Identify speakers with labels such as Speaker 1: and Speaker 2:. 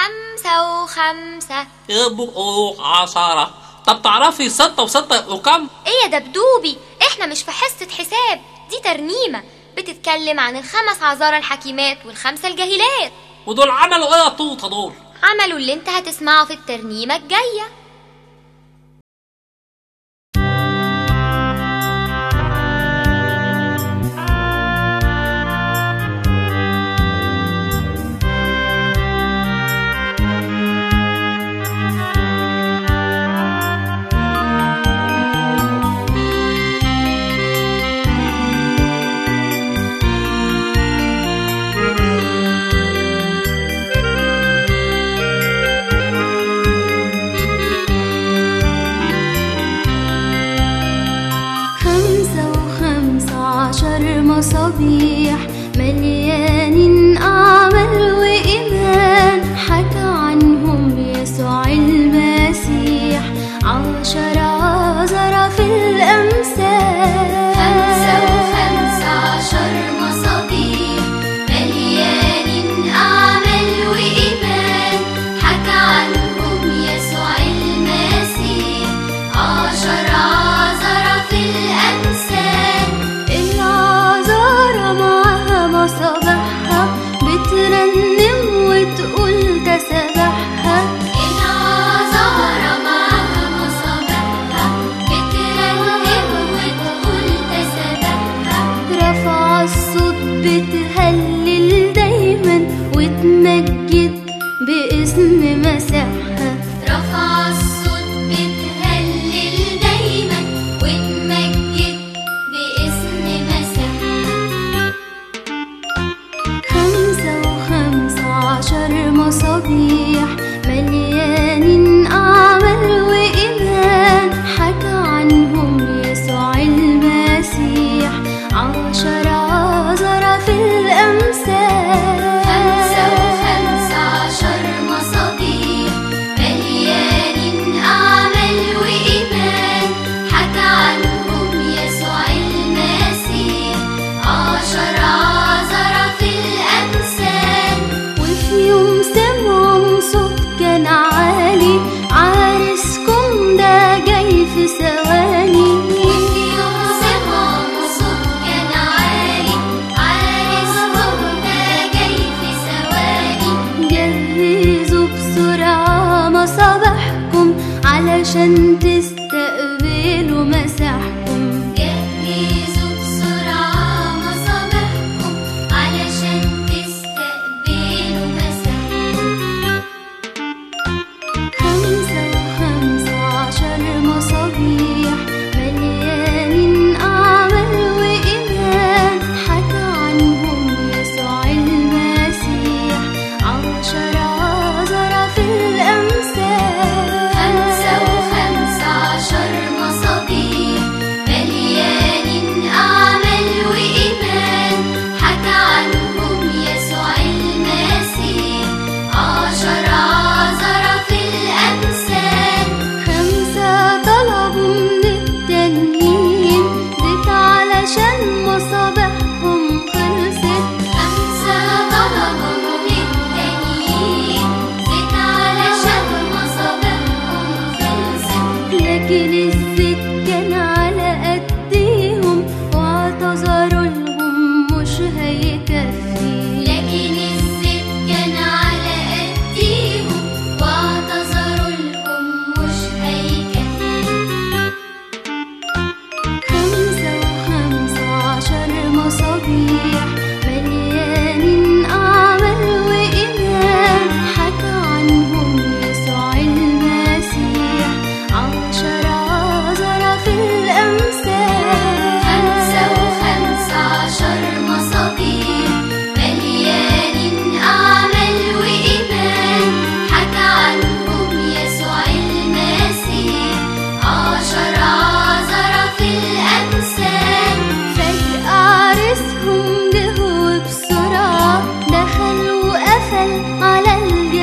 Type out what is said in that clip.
Speaker 1: خمسة وخمسة
Speaker 2: يبقوا عشرة طب تعرفي ستة وستة يبقوا كام؟
Speaker 1: ايه يا دبدوبي احنا مش في حصة حساب دي ترنيمة بتتكلم عن الخمس عذارى الحكيمات والخمسة الجاهلات
Speaker 2: ودول عملوا ايه يا طوطة دول؟
Speaker 1: عملوا اللي انت هتسمعه في الترنيمة الجاية
Speaker 3: خمسة وخمسة عشر مصابيح مليانين أعمال وإيمان حكى عنهم يسوع المسيح عشر عذرة في الأمثال
Speaker 4: خمسة وخمسة عشر مصابيح مليانين أعمال وإيمان حكى عنهم يسوع المسيح عشر عذرة في الأمثال
Speaker 3: العذارى معاها مصابيحها بترنم وتقول تسبحها
Speaker 4: العذارى معاها مصابيحها بترنم وتقول تسبحها
Speaker 3: رفع الصوت بتهلل دايما وتمجد باسم مسيحها
Speaker 4: رفع الصوت بتهلل دايما وتمجد باسم مسيحها
Speaker 3: خمسة وخمسة عشر مصابيح مليانين أعمال وإيمان حكى عنهم يسوع المسيح عشر عذرة في الأمثال
Speaker 4: خمسة وخمسة عشر مصابيح مليانين أعمال وإيمان حكى عنهم يسوع المسيح عشر عذرة في الأمثال
Speaker 3: وفي يوم سمعوا صوت كان عالي عرسكم ده جاي في ثواني
Speaker 4: وفي يوم سمعوا صوت كان عالي عرسهم ده جاي في ثواني
Speaker 3: جهزوا بسرعة مصابيحكم علشان تستقبلوا مساحكم
Speaker 4: جهزوا بسرعة مصابيحكم علشان تستقبلوا مساحكم
Speaker 3: خمسة وخمسة عشر مصابيح مليانين أعمال وإيمان حكى عنهم يسوع المسيح عشر عذرة في الأمثال
Speaker 4: خمسة وخمسة عشر مصابيح مليانين أعمال وإيمان حكى عنهم يسوع المسيح عشر عذرة في الأمثال
Speaker 3: خمسة طلبوا من التانيين زيت علشان مصابيحهم خلصت
Speaker 4: خمسة طلبوا من التانيين زيت علشان مصابيحهم خلصت
Speaker 3: لكن الزيت كان على قديهم واعتذروا لهم مش هيكفي
Speaker 4: لكن الزيت كان على قديهم واعتذروا لهم مش هيكفي
Speaker 3: خمسة وخمسة عشر مصابيح مليانين أعمال وإيمان حكى عنهم يسوع المسيح عشر عذرة في الأمثال
Speaker 4: خمسة وخمسة عشر مصابيح مليانين أعمال وإيمان حكى عنهم يسوع المسيح عشر عذرة في الأمثال
Speaker 3: فجأة عرسهم جه وبسرعة دخل وقفل على الجميع